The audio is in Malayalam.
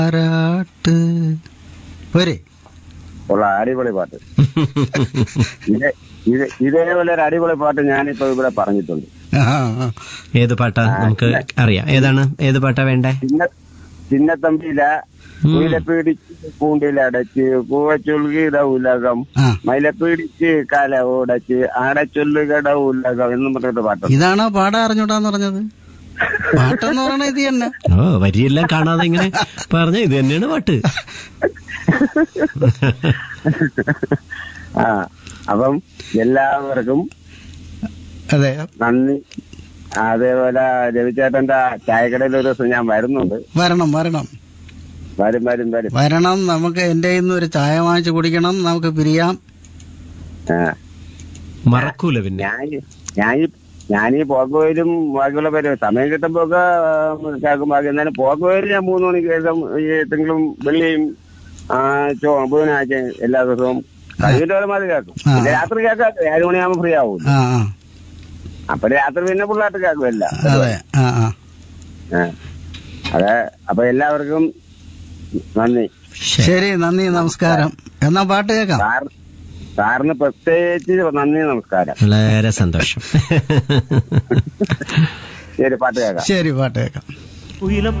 ആരാട്ട് പോരെ ഉള്ള അടിപൊളി പാട്ട് ഇത് ഇത് ഇതേപോലെ ഒരു അടിപൊളി പാട്ട് ഞാനിപ്പോ ഇവിടെ പറഞ്ഞിട്ടുണ്ട് ആ, ആ. ഏത് പാട്ടാ നമുക്ക് അറിയാം ഏതാണ് ഏത് പാട്ടാ വേണ്ടേ ചിന്ന ചിന്നത്തമ്പിയില മയില പിടിച്ച് കൂണ്ടിലടച്ച് കൂവച്ചൊല്ലുകിട ഉലകം ആ മയില പിടിച്ച് കല ഓടച്ച് അടച്ചൊല്ലുകട ഉലകം എന്നും പറഞ്ഞിട്ട് പാട്ടുണ്ട് ഇതാണോ പാടാ അറിഞ്ഞൂടാന്ന് പറഞ്ഞത് പാട്ടെന്ന് പറയണ ഇത് തന്നെ ഓ വരിയെല്ലാം കാണാതെ ഇങ്ങനെ പറഞ്ഞ ഇത് തന്നെയാണ് പാട്ട് ആ അപ്പം എല്ലാവർക്കും അതെ നന്ദി അതേപോലെ രവിചേട്ടന്റെ ചായക്കടയിൽ ഒരു ദിവസം ഞാൻ വരുന്നുണ്ട് വരണം വരണം വരും വരും വരും വരണം നമുക്ക് എന്റെ ഇന്ന് ഒരു ചായ വാങ്ങിച്ചു കുടിക്കണം നമുക്ക് പിരിയാം ആ. മറക്കൂല പിന്നെ ഞാൻ ഞാൻ ഞാൻ ഈ പോക്കുവയിലും ബാക്കിയുള്ള പേര് സമയം കിട്ടുമ്പോ ഒക്കെ കേൾക്കും ബാക്കി എന്നാലും പോക്കുവയിൽ ഞാൻ മൂന്ന് മണിക്ക് ശേഷം ഈ തിങ്കളും വെള്ളിയും ആ, ചൊ- ബുധനാഴ്ച എല്ലാ ദിവസവും കഴിവിന്റെ മാതിരി കേൾക്കും ആ. പിന്നെ രാത്രി കേൾക്കാം ഏഴ് മണിയാകുമ്പോ ഫ്രീ ആവും ആ ആ അപ്പൊ രാത്രി പിന്നെ പിള്ളേർക്ക് കേൾക്കുമല്ല അതെ ആ ആ ആ. അതെ അപ്പൊ എല്ലാവർക്കും നന്ദി ശരി നന്ദി നമസ്കാരം എന്നാ പാട്ട് കേൾക്കാം സാർ സാറിന് പ്രത്യേകിച്ച് നന്ദി നമസ്കാരം വളരെ സന്തോഷം ശരി പാട്ട് കേൾക്കാം ശരി പാട്ട് കേൾക്കാം കുയിലം